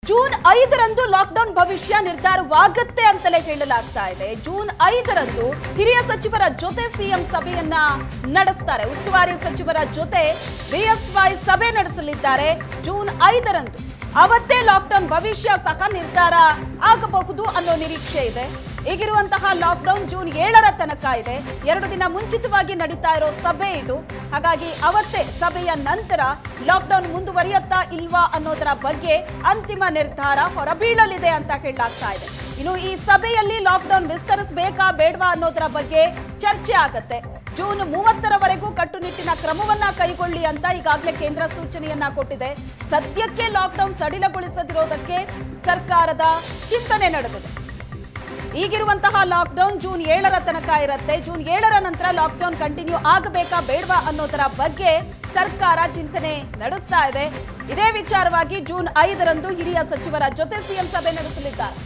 June ಐದರಂದು lockdown ಭವಿಷ್ಯ ನಿರ್ಧಾರವಾಗತ್ತೆ ಅಂತಲೇ ಹೇಳಲಾಗ್ತಾ ಇದೆ ಜೂನ್ ಐದರಂದು ಹಿರಿಯ ಸಚಿವರ ಜೊತೆ ಸಿಎಂ ಸಭೆಯನ್ನ ನಡೆಸ್ತಾರೆ ಉಸ್ತುವಾರಿ ಸಚಿವರ ಜೊತೆ ಬಿಎಸ್ವೈ ಸಭೆ ನಡೆಸಲಿದ್ದಾರೆ ಜೂನ್ ಐದರಂದು ಅವತ್ತೇ ಲಾಕ್ಡೌನ್ ಭವಿಷ್ಯ ಸಹ ನಿರ್ಧಾರ ಆಗಬಹುದು ಅನ್ನೋ ನಿರೀಕ್ಷೆ ಇದೆ ಈಗಿರುವಂತಹ ಲಾಕ್ಡೌನ್ ಜೂನ್ ಏಳರ ತನಕ ಇದೆ ಎರಡು ದಿನ ಮುಂಚಿತವಾಗಿ ನಡೀತಾ ಇರೋ ಸಭೆ ಇದು ಹಾಗಾಗಿ ಅವತ್ತೇ ಸಭೆಯ ನಂತರ ಲಾಕ್ಡೌನ್ ಮುಂದುವರಿಯುತ್ತಾ ಇಲ್ವಾ ಅನ್ನೋದರ ಬಗ್ಗೆ ಅಂತಿಮ ನಿರ್ಧಾರ ಹೊರಬೀಳಲಿದೆ ಅಂತ ಹೇಳಲಾಗ್ತಾ ಇದೆ ಇನ್ನು ಈ ಸಭೆಯಲ್ಲಿ ಲಾಕ್ಡೌನ್ ವಿಸ್ತರಿಸಬೇಕಾ ಬೇಡವಾ ಅನ್ನೋದರ ಬಗ್ಗೆ ಚರ್ಚೆ ಆಗತ್ತೆ ಜೂನ್ ಮೂವತ್ತರವರೆಗೂ ಕಟ್ಟುನಿಟ್ಟಿನ ಕ್ರಮವನ್ನ ಕೈಗೊಳ್ಳಿ ಅಂತ ಈಗಾಗಲೇ ಕೇಂದ್ರ ಸೂಚನೆಯನ್ನ ಕೊಟ್ಟಿದೆ ಸದ್ಯಕ್ಕೆ ಲಾಕ್ಡೌನ್ ಸಡಿಲಗೊಳಿಸದಿರೋದಕ್ಕೆ ಸರ್ಕಾರದ ಚಿಂತನೆ ನಡೆದಿದೆ ಈಗಿರುವಂತಹ ಲಾಕ್ಡೌನ್ ಜೂನ್ ಏಳರ ತನಕ ಇರುತ್ತೆ ಜೂನ್ ಏಳರ ನಂತರ ಲಾಕ್ಡೌನ್ ಕಂಟಿನ್ಯೂ ಆಗಬೇಕಾ ಬೇಡವಾ ಅನ್ನೋದರ ಬಗ್ಗೆ ಸರ್ಕಾರ ಚಿಂತನೆ ನಡೆಸ್ತಾ ಇದೆ ಇದೇ ವಿಚಾರವಾಗಿ ಜೂನ್ ಐದರಂದು ಹಿರಿಯ ಸಚಿವರ ಜೊತೆ ಸಿಎಂ ಸಭೆ ನಡೆಸಲಿದ್ದಾರೆ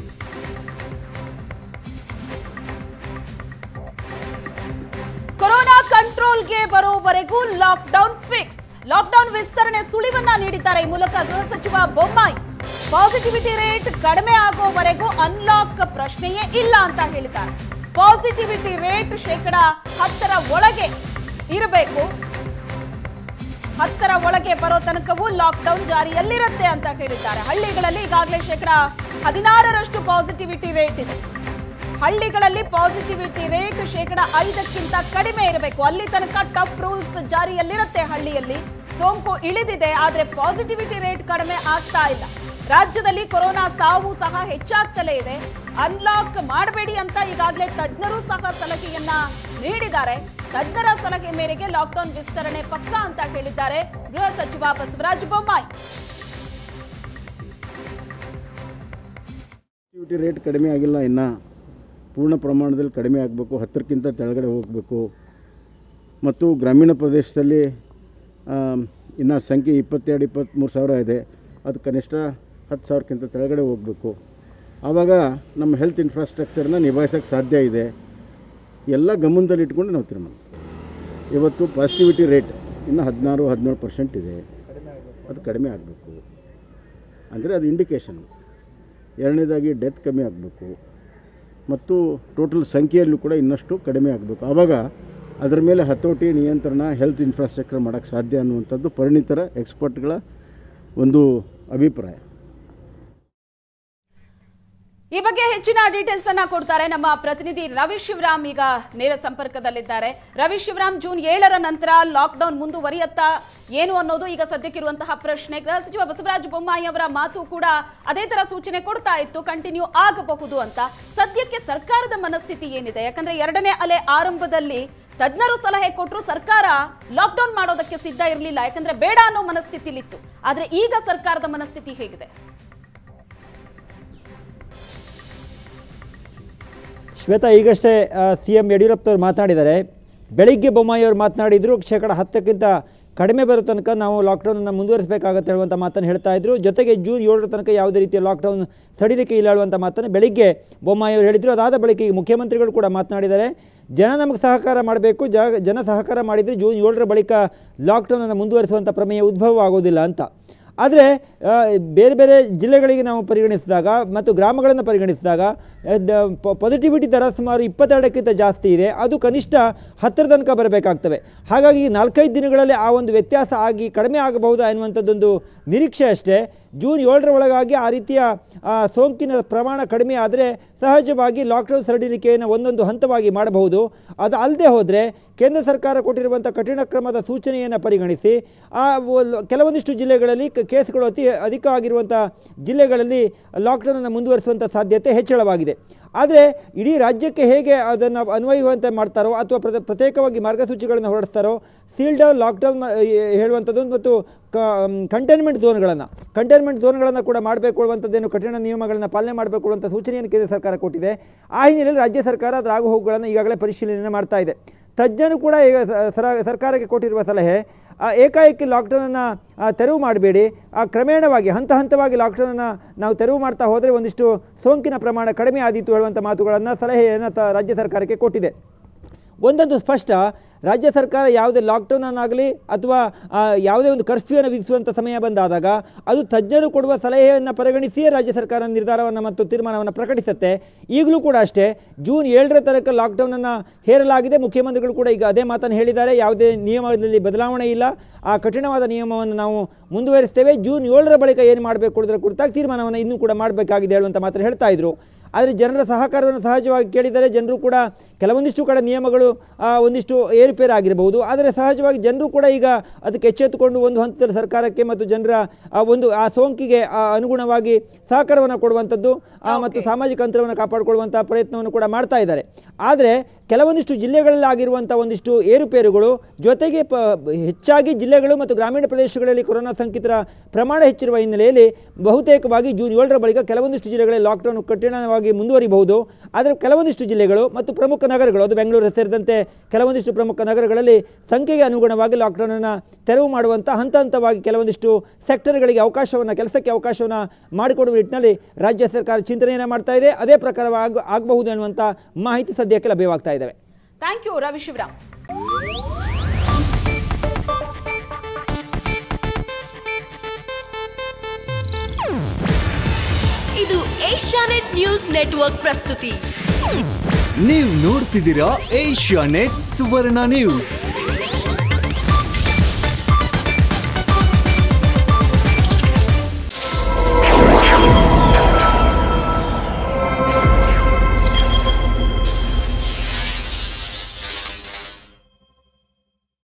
ಕೊರೋನಾ ಕಂಟ್ರೋಲ್ಗೆ ಬರೋವರೆಗೂ ಲಾಕ್ಡೌನ್ ಫಿಕ್ಸ್ ಲಾಕ್ಡೌನ್ ವಿಸ್ತರಣೆ ಸುಳಿವನ್ನ ನೀಡಿದ್ದಾರೆ ಈ ಮೂಲಕ ಗೃಹ ಸಚಿವ ಬೊಮ್ಮಾಯಿ ಪಾಸಿಟಿವಿಟಿ ರೇಟ್ ಕಡಿಮೆ ಆಗೋವರೆಗೂ ಅನ್ಲಾಕ್ ಪ್ರಶ್ನೆಯೇ ಇಲ್ಲ ಅಂತ ಹೇಳಿದ್ದಾರೆ ಪಾಸಿಟಿವಿಟಿ ರೇಟ್ ಶೇಕಡ ಹತ್ತರ ಒಳಗೆ ಇರಬೇಕು ಹತ್ತರ ಒಳಗೆ ಬರೋ ತನಕವೂ ಲಾಕ್ಡೌನ್ ಜಾರಿಯಲ್ಲಿರುತ್ತೆ ಅಂತ ಹೇಳಿದ್ದಾರೆ ಹಳ್ಳಿಗಳಲ್ಲಿ ಈಗಾಗಲೇ ಶೇಕಡ ಹದಿನಾರರಷ್ಟು ಪಾಸಿಟಿವಿಟಿ ರೇಟ್ ಇದೆ ಹಳ್ಳಿಗಳಲ್ಲಿ ಪಾಸಿಟಿವಿಟಿ ರೇಟ್ ಶೇಕಡ ಐದಕ್ಕಿಂತ ಕಡಿಮೆ ಇರಬೇಕು ಅಲ್ಲಿ ತನಕ ಟಫ್ ರೂಲ್ಸ್ ಜಾರಿಯಲ್ಲಿರುತ್ತೆ ಹಳ್ಳಿಯಲ್ಲಿ ಸೋಂಕು ಇಳಿದಿದೆ ಆದ್ರೆ ಪಾಸಿಟಿವಿಟಿ ರೇಟ್ ಕಡಿಮೆ ಆಗ್ತಾ ಇಲ್ಲ ರಾಜ್ಯದಲ್ಲಿ ಕೊರೋನಾ ಸಾವು ಸಹ ಹೆಚ್ಚಾಗ್ತಲೇ ಇದೆ ಅನ್ಲಾಕ್ ಮಾಡಬೇಡಿ ಅಂತ ಈಗಾಗಲೇ ತಜ್ಞರು ಸಹ ಸಲಹೆಯನ್ನ ನೀಡಿದ್ದಾರೆ ತಜ್ಞರ ಸಲಹೆ ಮೇರೆಗೆ ಲಾಕ್ಡೌನ್ ವಿಸ್ತರಣೆ ಪಕ್ಕ ಅಂತ ಹೇಳಿದ್ದಾರೆ ಗೃಹ ಸಚಿವ ಬಸವರಾಜ ಬೊಮ್ಮಾಯಿ ಆಕ್ಟಿವಿಟಿ ರೇಟ್ ಕಡಿಮೆ ಆಗಿಲ್ಲ ಇನ್ನು ಪೂರ್ಣ ಪ್ರಮಾಣದಲ್ಲಿ ಕಡಿಮೆ ಆಗಬೇಕು ಹತ್ತರಕ್ಕಿಂತ ಕೆಳಗಡೆ ಹೋಗಬೇಕು ಮತ್ತು ಗ್ರಾಮೀಣ ಪ್ರದೇಶದಲ್ಲಿ ಇನ್ನು ಸಂಖ್ಯೆ ಇಪ್ಪತ್ತೆರಡು ಇಪ್ಪತ್ತ್ಮೂರು ಸಾವಿರ ಇದೆ ಅದು ಕನಿಷ್ಠ ಹತ್ತು ಸಾವಿರಕ್ಕಿಂತ ಕೆಳಗಡೆ ಹೋಗಬೇಕು ಆವಾಗ ನಮ್ಮ ಹೆಲ್ತ್ ಇನ್ಫ್ರಾಸ್ಟ್ರಕ್ಚರ್ನ ನಿಭಾಯಿಸೋಕ್ಕೆ ಸಾಧ್ಯ ಇದೆ ಎಲ್ಲ ಗಮನದಲ್ಲಿ ಇಟ್ಕೊಂಡು ನಾವು ತೀರ್ಮಾನ ಇವತ್ತು ಪಾಸಿಟಿವಿಟಿ ರೇಟ್ ಇನ್ನು ಹದಿನಾರು ಹದಿನೇಳು ಪರ್ಸೆಂಟ್ ಇದೆ ಅದು ಕಡಿಮೆ ಆಗಬೇಕು ಅಂದರೆ ಅದು ಇಂಡಿಕೇಷನ್ ಎರಡನೇದಾಗಿ ಡೆತ್ ಕಮ್ಮಿ ಆಗಬೇಕು ಮತ್ತು ಟೋಟಲ್ ಸಂಖ್ಯೆಯಲ್ಲೂ ಕೂಡ ಇನ್ನಷ್ಟು ಕಡಿಮೆ ಆಗಬೇಕು ಆವಾಗ ಅದರ ಮೇಲೆ ಹತೋಟಿ ನಿಯಂತ್ರಣ ಹೆಲ್ತ್ ಇನ್ಫ್ರಾಸ್ಟ್ರಕ್ಚರ್ ಮಾಡೋಕ್ಕೆ ಸಾಧ್ಯ ಅನ್ನುವಂಥದ್ದು ಪರಿಣಿತರ ಎಕ್ಸ್ಪರ್ಟ್ಗಳ ಒಂದು ಅಭಿಪ್ರಾಯ ಈ ಬಗ್ಗೆ ಹೆಚ್ಚಿನ ಡೀಟೇಲ್ಸ್ ಅನ್ನ ಕೊಡ್ತಾರೆ ನಮ್ಮ ಪ್ರತಿನಿಧಿ ರವಿ ಶಿವರಾಮ್ ಈಗ ನೇರ ಸಂಪರ್ಕದಲ್ಲಿದ್ದಾರೆ ರವಿ ಶಿವರಾಮ್ ಜೂನ್ ಏಳರ ನಂತರ ಲಾಕ್ಡೌನ್ ಮುಂದುವರಿಯತ್ತಾ ಏನು ಅನ್ನೋದು ಈಗ ಸದ್ಯಕ್ಕಿರುವಂತಹ ಪ್ರಶ್ನೆ ಗೃಹ ಸಚಿವ ಬಸವರಾಜ ಬೊಮ್ಮಾಯಿ ಅವರ ಮಾತು ಕೂಡ ಅದೇ ತರ ಸೂಚನೆ ಕೊಡ್ತಾ ಇತ್ತು ಕಂಟಿನ್ಯೂ ಆಗಬಹುದು ಅಂತ ಸದ್ಯಕ್ಕೆ ಸರ್ಕಾರದ ಮನಸ್ಥಿತಿ ಏನಿದೆ ಯಾಕಂದ್ರೆ ಎರಡನೇ ಅಲೆ ಆರಂಭದಲ್ಲಿ ತಜ್ಞರು ಸಲಹೆ ಕೊಟ್ಟರು ಸರ್ಕಾರ ಲಾಕ್ಡೌನ್ ಮಾಡೋದಕ್ಕೆ ಸಿದ್ಧ ಇರಲಿಲ್ಲ ಯಾಕಂದ್ರೆ ಬೇಡ ಅನ್ನೋ ಮನಸ್ಥಿತಿಲಿತ್ತು ಆದ್ರೆ ಈಗ ಸರ್ಕಾರದ ಮನಸ್ಥಿತಿ ಹೇಗಿದೆ ಶ್ವೇತಾ ಈಗಷ್ಟೇ ಸಿ ಎಂ ಯಡಿಯೂರಪ್ಪನವ್ರು ಮಾತನಾಡಿದ್ದಾರೆ ಬೆಳಿಗ್ಗೆ ಬೊಮ್ಮಾಯಿ ಅವರು ಮಾತನಾಡಿದ್ರು ಶೇಕಡ ಹತ್ತಕ್ಕಿಂತ ಕಡಿಮೆ ಬರೋ ತನಕ ನಾವು ಲಾಕ್ಡೌನನ್ನು ಮುಂದುವರಿಸಬೇಕಾಗತ್ತೆ ಹೇಳುವಂಥ ಮಾತನ್ನು ಹೇಳ್ತಾ ಇದ್ರು ಜೊತೆಗೆ ಜೂನ್ ಏಳರ ತನಕ ಯಾವುದೇ ರೀತಿಯ ಲಾಕ್ಡೌನ್ ಸಡಿಲಿಕೆ ಇಲ್ಲ ಹೇಳುವಂಥ ಮಾತನ್ನು ಬೆಳಿಗ್ಗೆ ಬೊಮ್ಮಾಯಿ ಅವರು ಹೇಳಿದರು ಅದಾದ ಬಳಿಕ ಈಗ ಮುಖ್ಯಮಂತ್ರಿಗಳು ಕೂಡ ಮಾತನಾಡಿದ್ದಾರೆ ಜನ ನಮಗೆ ಸಹಕಾರ ಮಾಡಬೇಕು ಜ ಜನ ಸಹಕಾರ ಮಾಡಿದರೆ ಜೂನ್ ಏಳರ ಬಳಿಕ ಲಾಕ್ಡೌನನ್ನು ಮುಂದುವರಿಸುವಂಥ ಪ್ರಮೇಯ ಉದ್ಭವ ಆಗೋದಿಲ್ಲ ಅಂತ ಆದರೆ ಆ, ಬೇರೆ ಬೇರೆ ಜಿಲ್ಲೆಗಳಿಗೆ ನಾವು ಪರಿಗಣಿಸಿದಾಗ ಮತ್ತು ಗ್ರಾಮಗಳನ್ನು ಪರಿಗಣಿಸಿದಾಗ ಪಾಸಿಟಿವಿಟಿ ದರ ಸುಮಾರು ಇಪ್ಪತ್ತೆರಡಕ್ಕಿಂತ ಜಾಸ್ತಿ ಇದೆ ಅದು ಕನಿಷ್ಠ ಹತ್ತರ ತನಕ ಬರಬೇಕಾಗ್ತವೆ ಹಾಗಾಗಿ ಈ ನಾಲ್ಕೈದು ದಿನಗಳಲ್ಲಿ ಆ ಒಂದು ವ್ಯತ್ಯಾಸ ಆಗಿ ಕಡಿಮೆ ಆಗಬಹುದಾ ಎನ್ನುವಂಥದ್ದೊಂದು ನಿರೀಕ್ಷೆ ಅಷ್ಟೇ ಜೂನ್ ಏಳರ ಒಳಗಾಗಿ ಆ ರೀತಿಯ ಆ, ಸೋಂಕಿನ ಪ್ರಮಾಣ ಕಡಿಮೆ ಆದರೆ ಸಹಜವಾಗಿ ಲಾಕ್ಡೌನ್ ಸಡಿಲಿಕೆಯನ್ನು ಒಂದೊಂದು ಹಂತವಾಗಿ ಮಾಡಬಹುದು ಅದು ಅಲ್ಲದೆ ಹೋದರೆ ಕೇಂದ್ರ ಸರ್ಕಾರ ಕೊಟ್ಟಿರುವಂಥ ಕಠಿಣ ಕ್ರಮದ ಸೂಚನೆಯನ್ನು ಪರಿಗಣಿಸಿ ಆ ಒಲ್- ಕೆಲವೊಂದಿಷ್ಟು ಜಿಲ್ಲೆಗಳಲ್ಲಿ ಕ- ಕೇಸ್ಗಳು ಅತಿ ಅಧಿಕ ಆಗಿರುವಂಥ ಜಿಲ್ಲೆಗಳಲ್ಲಿ ಲಾಕ್ಡೌನನ್ನು ಮುಂದುವರಿಸುವಂಥ ಸಾಧ್ಯತೆ ಹೆಚ್ಚಳವಾಗಿದೆ ಆದರೆ ಇಡೀ ರಾಜ್ಯಕ್ಕೆ ಹೇಗೆ ಅದನ್ನು ಅನ್ವಯಿಸುವಂತೆ ಮಾಡ್ತಾರೋ ಅಥವಾ ಪ್ರತ ಪ್ರತ್ಯೇಕವಾಗಿ ಮಾರ್ಗಸೂಚಿಗಳನ್ನು ಹೊರಡಿಸ್ತಾರೋ ಸೀಲ್ಡೌನ್ ಲಾಕ್ಡೌನ್ ಹೇಳುವಂಥದ್ದು ಮತ್ತು ಕಂಟೈನ್ಮೆಂಟ್ ಝೋನ್ಗಳನ್ನು ಕಂಟೈನ್ಮೆಂಟ್ ಝೋನ್ಗಳನ್ನು ಕೂಡ ಮಾಡಬೇಕು ಅನ್ನುವಂಥದ್ದೇನು ಕಠಿಣ ನಿಯಮಗಳನ್ನು ಪಾಲನೆ ಮಾಡಬೇಕು ಅನ್ನುವಂಥ ಸೂಚನೆಯನ್ನು ಕೇಂದ್ರ ಸರ್ಕಾರ ಕೊಟ್ಟಿದೆ ಆ ಹಿನ್ನೆಲೆಯಲ್ಲಿ ರಾಜ್ಯ ಸರ್ಕಾರ ಅದರ ಆಗು ಹೋಗುಗಳನ್ನು ಈಗಾಗಲೇ ಪರಿಶೀಲನೆ ಮಾಡ್ತಾ ಇದೆ ತಜ್ಞರು ಕೂಡ ಈಗ ಸ- ಸರ- ಸರ್ಕಾರಕ್ಕೆ ಕೊಟ್ಟಿರುವ ಸಲಹೆ ಆ, ಏಕಾಏಕಿ ಲಾಕ್ಡೌನನ್ನು ತೆರವು ಮಾಡಬೇಡಿ ಆ, ಕ್ರಮೇಣವಾಗಿ ಹಂತ ಹಂತವಾಗಿ ಲಾಕ್ಡೌನನ್ನು ನಾವು ತೆರವು ಮಾಡ್ತಾ ಹೋದರೆ ಒಂದಿಷ್ಟು ಸೋಂಕಿನ ಪ್ರಮಾಣ ಕಡಿಮೆ ಆದೀತು ಹೇಳುವಂಥ ಮಾತುಗಳನ್ನು ಸಲಹೆಯನ್ನು ತ ರಾಜ್ಯ ಸರ್ಕಾರಕ್ಕೆ ಕೊಟ್ಟಿದೆ ಒಂದಂತೂ ಸ್ಪಷ್ಟ ರಾಜ್ಯ ಸರ್ಕಾರ ಯಾವುದೇ ಲಾಕ್ಡೌನನ್ನಾಗಲಿ ಅಥವಾ ಆ, ಯಾವುದೇ ಒಂದು ಕರ್ಫ್ಯೂವನ್ನು ವಿಧಿಸುವಂಥ ಸಮಯ ಬಂದಾದಾಗ ಅದು ತಜ್ಞರು ಕೊಡುವ ಸಲಹೆಯನ್ನು ಪರಿಗಣಿಸಿಯೇ ರಾಜ್ಯ ಸರ್ಕಾರ ನಿರ್ಧಾರವನ್ನು ಮತ್ತು ತೀರ್ಮಾನವನ್ನು ಪ್ರಕಟಿಸುತ್ತೆ ಈಗಲೂ ಕೂಡ ಅಷ್ಟೇ ಜೂನ್ ಏಳರ ತನಕ ಲಾಕ್ಡೌನನ್ನು ಹೇರಲಾಗಿದೆ ಮುಖ್ಯಮಂತ್ರಿಗಳು ಕೂಡ ಈಗ ಅದೇ ಮಾತನ್ನು ಹೇಳಿದ್ದಾರೆ ಯಾವುದೇ ನಿಯಮದಲ್ಲಿ ಬದಲಾವಣೆ ಇಲ್ಲ ಆ ಕಠಿಣವಾದ ನಿಯಮವನ್ನು ನಾವು ಮುಂದುವರಿಸ್ತೇವೆ ಜೂನ್ ಏಳರ ಬಳಿಕ ಏನು ಮಾಡಬೇಕು ಅನ್ನೋದರ ಕುರಿತಾಗಿ ತೀರ್ಮಾನವನ್ನು ಇನ್ನೂ ಕೂಡ ಮಾಡಬೇಕಾಗಿದೆ ಹೇಳುವಂಥ ಮಾತ್ರ ಹೇಳ್ತಾ ಇದ್ರು ಆದರೆ ಜನರ ಸಹಕಾರವನ್ನು ಸಹಜವಾಗಿ ಕೇಳಿದರೆ ಜನರು ಕೂಡ ಕೆಲವೊಂದಿಷ್ಟು ಕಡೆ ನಿಯಮಗಳು ಆ, ಒಂದಿಷ್ಟು ಏರುಪೇರು ಆಗಿರಬಹುದು ಆದರೆ ಸಹಜವಾಗಿ ಜನರು ಕೂಡ ಈಗ ಅದಕ್ಕೆ ಎಚ್ಚೆತ್ತುಕೊಂಡು ಒಂದು ಹಂತದಲ್ಲಿ ಸರ್ಕಾರಕ್ಕೆ ಮತ್ತು ಜನರ ಆ, ಒಂದು ಆ ಸೋಂಕಿಗೆ ಆ, ಅನುಗುಣವಾಗಿ ಸಹಕಾರವನ್ನು ಕೊಡುವಂಥದ್ದು ಆ, ಮತ್ತು ಸಾಮಾಜಿಕ ಅಂತರವನ್ನು ಕಾಪಾಡಿಕೊಳ್ಳುವಂಥ ಪ್ರಯತ್ನವನ್ನು ಕೂಡ ಮಾಡ್ತಾ ಇದ್ದಾರೆ ಆದರೆ ಕೆಲವೊಂದಿಷ್ಟು ಜಿಲ್ಲೆಗಳಲ್ಲಿ ಆಗಿರುವಂಥ ಒಂದಿಷ್ಟು ಏರುಪೇರುಗಳು ಜೊತೆಗೆ ಪ ಹೆಚ್ಚಾಗಿ ಜಿಲ್ಲೆಗಳು ಮತ್ತು ಗ್ರಾಮೀಣ ಪ್ರದೇಶಗಳಲ್ಲಿ ಕೊರೋನಾ ಸೋಂಕಿತರ ಪ್ರಮಾಣ ಹೆಚ್ಚಿರುವ ಹಿನ್ನೆಲೆಯಲ್ಲಿ ಬಹುತೇಕವಾಗಿ ಜೂನ್ ಏಳರ ಬಳಿಕ ಕೆಲವೊಂದಿಷ್ಟು ಜಿಲ್ಲೆಗಳಲ್ಲಿ ಲಾಕ್ಡೌನ್ ಕಠಿಣವಾಗಿ ಮುಂದುವರಿಬಹುದು ಆದರೆ ಕೆಲವೊಂದಿಷ್ಟು ಜಿಲ್ಲೆಗಳು ಮತ್ತು ಪ್ರಮುಖ ನಗರಗಳು ಅದು ಬೆಂಗಳೂರು ಸೇರಿದಂತೆ ಕೆಲವೊಂದಿಷ್ಟು ಪ್ರಮುಖ ನಗರಗಳಲ್ಲಿ ಸಂಖ್ಯೆಗೆ ಅನುಗುಣವಾಗಿ ಲಾಕ್ಡೌನನ್ನು ತೆರವು ಮಾಡುವಂಥ ಹಂತ ಹಂತವಾಗಿ ಕೆಲವೊಂದಿಷ್ಟು ಸೆಕ್ಟರ್ಗಳಿಗೆ ಅವಕಾಶವನ್ನು ಕೆಲಸಕ್ಕೆ ಅವಕಾಶವನ್ನು ಮಾಡಿಕೊಡುವ ನಿಟ್ಟಿನಲ್ಲಿ ರಾಜ್ಯ ಸರ್ಕಾರ ಚಿಂತನೆಯನ್ನು ಮಾಡ್ತಾ ಇದೆ ಅದೇ ಪ್ರಕಾರವಾಗಿ ಆಗಬಹುದು ಅನ್ನುವಂಥ ಮಾಹಿತಿ ಸದ್ಯಕ್ಕೆ ಲಭ್ಯವಾಗ್ತಾ ಇದ್ದಾವೆ ಥ್ಯಾಂಕ್ ಯು ರವಿ ಶಿವರಾಮ್ ಇದು ಏಷ್ಯಾನೆಟ್ ನ್ಯೂಸ್ ನೆಟ್ವರ್ಕ್ ಪ್ರಸ್ತುತಿ ನೀವು ನೋಡ್ತಿದ್ದೀರಾ ಏಷ್ಯಾ ನೆಟ್ ಸುವರ್ಣ ನ್ಯೂಸ್